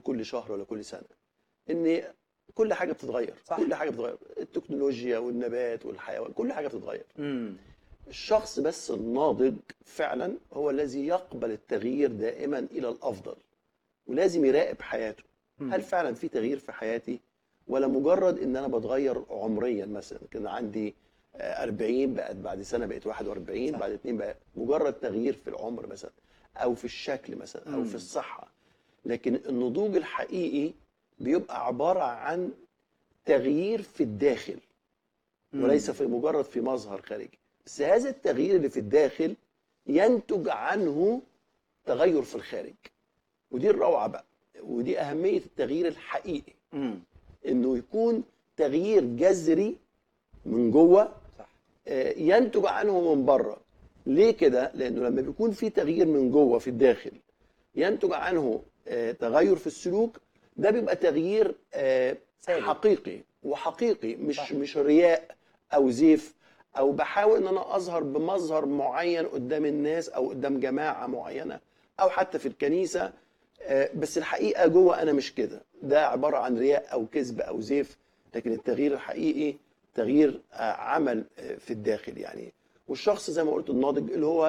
كل شهر ولا كل سنه ان كل حاجه بتتغير صح. كل حاجه بتتغير التكنولوجيا والنبات والحيوان كل حاجه بتتغير امم الشخص بس الناضج فعلا هو الذي يقبل التغيير دائما الى الافضل ولازم يراقب حياته هل فعلا في تغيير في حياتي ولا مجرد ان انا بتغير عمريا مثلا كان عندي آه، 40 بقت بعد سنه بقت 41 صح. بعد اتنين بقى مجرد تغيير في العمر مثلا او في الشكل مثلا او مم. في الصحه لكن النضوج الحقيقي بيبقى عباره عن تغيير في الداخل وليس في مجرد في مظهر خارجي بس هذا التغيير اللي في الداخل ينتج عنه تغير في الخارج ودي الروعه بقى ودي اهميه التغيير الحقيقي امم انه يكون تغيير جذري من جوه صح آه، ينتج عنه من بره ليه كده لانه لما بيكون في تغيير من جوه في الداخل ينتج عنه آه، تغير في السلوك ده بيبقى تغيير آه، ثابت. حقيقي وحقيقي مش صح. مش رياء او زيف او بحاول ان انا اظهر بمظهر معين قدام الناس او قدام جماعه معينه او حتى في الكنيسه آه، بس الحقيقه جوه انا مش كده ده عباره عن رياء او كذب او زيف لكن التغيير الحقيقي تغيير آه، عمل آه، في الداخل يعني والشخص زي ما قلت الناضج اللي هو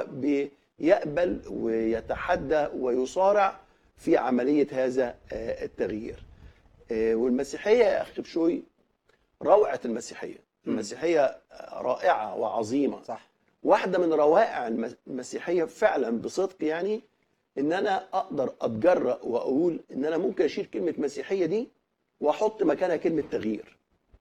بيقبل ويتحدى ويصارع في عمليه هذا آه، التغيير آه، والمسيحيه يا اخي بشوي روعه المسيحيه المسيحيه آه، رائعه وعظيمه صح واحدة من روائع المس- المسيحية فعلا بصدق يعني ان انا اقدر اتجرأ واقول ان انا ممكن اشيل كلمة مسيحية دي واحط مكانها كلمة تغيير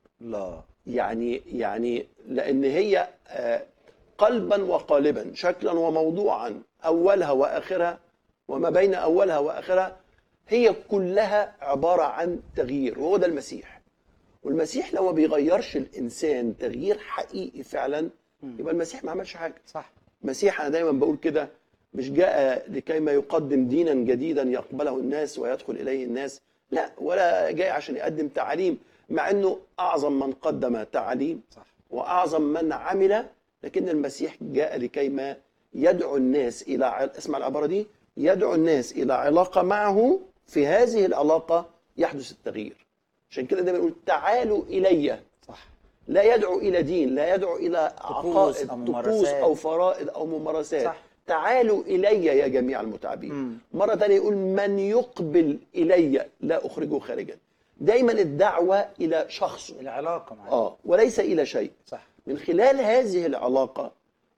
لا يعني يعني لان هي آه، قلبا وقالبا شكلا وموضوعا اولها واخرها وما بين اولها واخرها هي كلها عبارة عن تغيير وهو ده المسيح والمسيح لو ما بيغيرش الانسان تغيير حقيقي فعلا يبقى المسيح ما عملش حاجه صح المسيح انا دايما بقول كده مش جاء لكي ما يقدم دينا جديدا يقبله الناس ويدخل اليه الناس لا ولا جاي عشان يقدم تعاليم مع انه اعظم من قدم تعاليم صح واعظم من عمل لكن المسيح جاء لكي ما يدعو الناس الى ع- اسمع العباره دي يدعو الناس الى علاقه معه في هذه العلاقه يحدث التغيير عشان كده دايما نقول تعالوا الي صح لا يدعو الى دين لا يدعو الى عقائد أو طقوس ممارسات. او فرائض او ممارسات صح. تعالوا الي يا جميع المتعبين مم. مره ثانيه يقول من يقبل الي لا اخرجه خارجا دايما الدعوه الى شخصه العلاقه معاه اه وليس الى شيء صح من خلال هذه العلاقه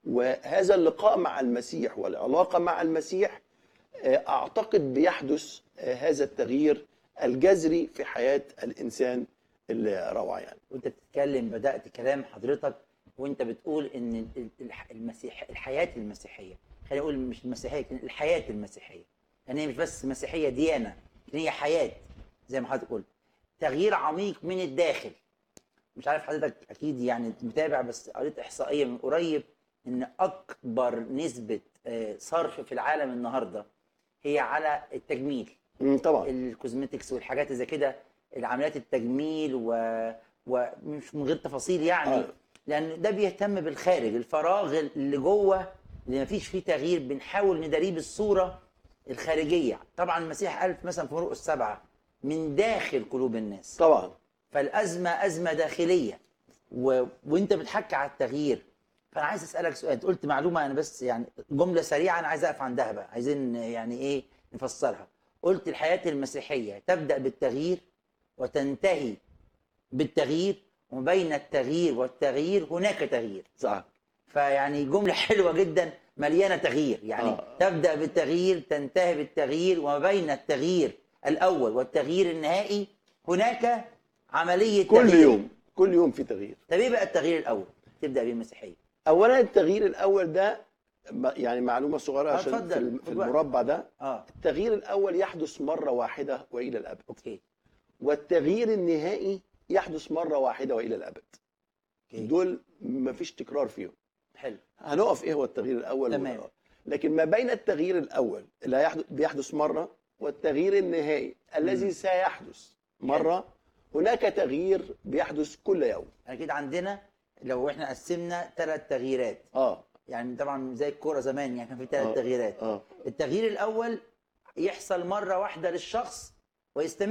وهذا اللقاء مع المسيح والعلاقه مع المسيح آه، اعتقد بيحدث آه، هذا التغيير الجذري في حياه الانسان الروعه يعني وانت بتتكلم بدات كلام حضرتك وانت بتقول ان ال- ال- المسيح الحياه المسيحيه خلينا نقول مش المسيحيه لكن الحياه المسيحيه يعني هي مش بس مسيحيه ديانه لكن هي حياه زي ما حضرتك قلت تغيير عميق من الداخل مش عارف حضرتك اكيد يعني متابع بس قريت احصائيه من قريب ان اكبر نسبه آه، صرف في العالم النهارده هي على التجميل مم، طبعا الكوزمتكس والحاجات اللي زي كده العمليات التجميل و... ومش من غير تفاصيل يعني آه. لان ده بيهتم بالخارج الفراغ اللي جوه اللي مفيش فيه تغيير بنحاول نداريه بالصوره الخارجيه طبعا المسيح قال مثلا في مرقس السبعه من داخل قلوب الناس طبعا فالازمه ازمه داخليه و... وانت بتحكي على التغيير فانا عايز اسالك سؤال أنت قلت معلومه انا بس يعني جمله سريعه انا عايز اقف عندها بقى عايزين يعني ايه نفسرها قلت الحياه المسيحيه تبدا بالتغيير وتنتهي بالتغيير وبين التغيير والتغيير هناك تغيير صح فيعني جمله حلوه جدا مليانه تغيير يعني آه. تبدا بالتغيير تنتهي بالتغيير وما بين التغيير الاول والتغيير النهائي هناك عمليه كل تغيير. يوم كل يوم في تغيير طب ايه بقى التغيير الاول تبدا بيه المسيحيه اولا التغيير الاول ده م- يعني معلومه صغيره آه، عشان اتفضل، في الم- في خد وقت. المربع ده اه التغيير الاول يحدث مره واحده والى الابد اوكي والتغيير النهائي يحدث مره واحده والى الابد اوكي دول مفيش تكرار فيهم حلو هنقف ايه هو التغيير الاول تمام. وال- لكن ما بين التغيير الاول اللي هيحدث بيحدث مره والتغيير النهائي الذي سيحدث مره هناك تغيير بيحدث كل يوم انا كده عندنا لو احنا قسمنا ثلاث تغييرات اه يعني طبعا زي الكوره زمان يعني كان في ثلاث آه. تغييرات اه التغيير الاول يحصل مره واحده للشخص ويستمر